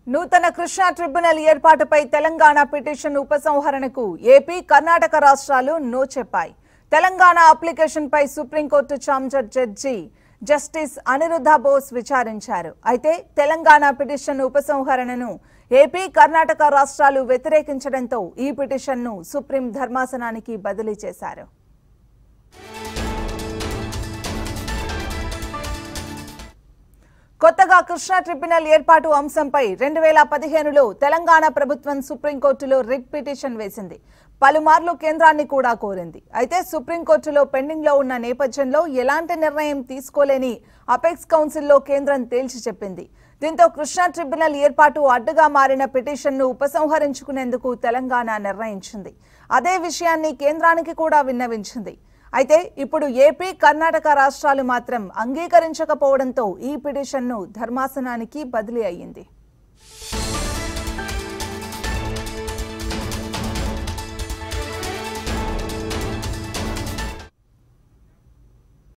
నూతన కృష్ణా ట్రిబ్యునల్ ఏర్పాటుపై తెలంగాణ పిటిషన్ ఉపసంహరణకు ఏపీ కర్ణాటక రాష్ట్రాలు నో చెప్పాయి తెలంగాణ అప్లికేషన్పై Supreme Court chamber judge Justice Aniruddha Bose విచారించారు అయితే తెలంగాణ పిటిషన్ ఉపసంహరణను ఏపీ కర్ణాటక రాష్ట్రాలు వ్యతిరేకించడంతో ఈ పిటిషన్ను సుప్రీం ధర్మాసనానికి బదిలీ చేశారు కొత్తగా కృష్ణా ట్రిబ్యునల్ ఏర్పాటు అంశంపై రెండు వేల పదిహేనులో తెలంగాణ ప్రభుత్వం సుప్రీంకోర్టులో రిట్ పిటిషన్ వేసింది పలుమార్లు కేంద్రాన్ని కూడా కోరింది అయితే సుప్రీంకోర్టులో పెండింగ్ లో ఉన్న నేపథ్యంలో ఎలాంటి నిర్ణయం తీసుకోలేని అపెక్స్ కౌన్సిల్లో కేంద్రం తేల్చి చెప్పింది దీంతో కృష్ణా ట్రిబ్యునల్ ఏర్పాటు అడ్డుగా మారిన పిటిషన్ను ఉపసంహరించుకునేందుకు తెలంగాణ నిర్ణయించింది అదే విషయాన్ని కేంద్రానికి కూడా విన్నవించింది అయితే ఇప్పుడు ఏపీ కర్ణాటక రాష్ట్రాలు మాత్రం అంగీకరించకపోవడంతో ఈ పిటిషన్ను ధర్మాసనానికి బదిలీ అయ్యింది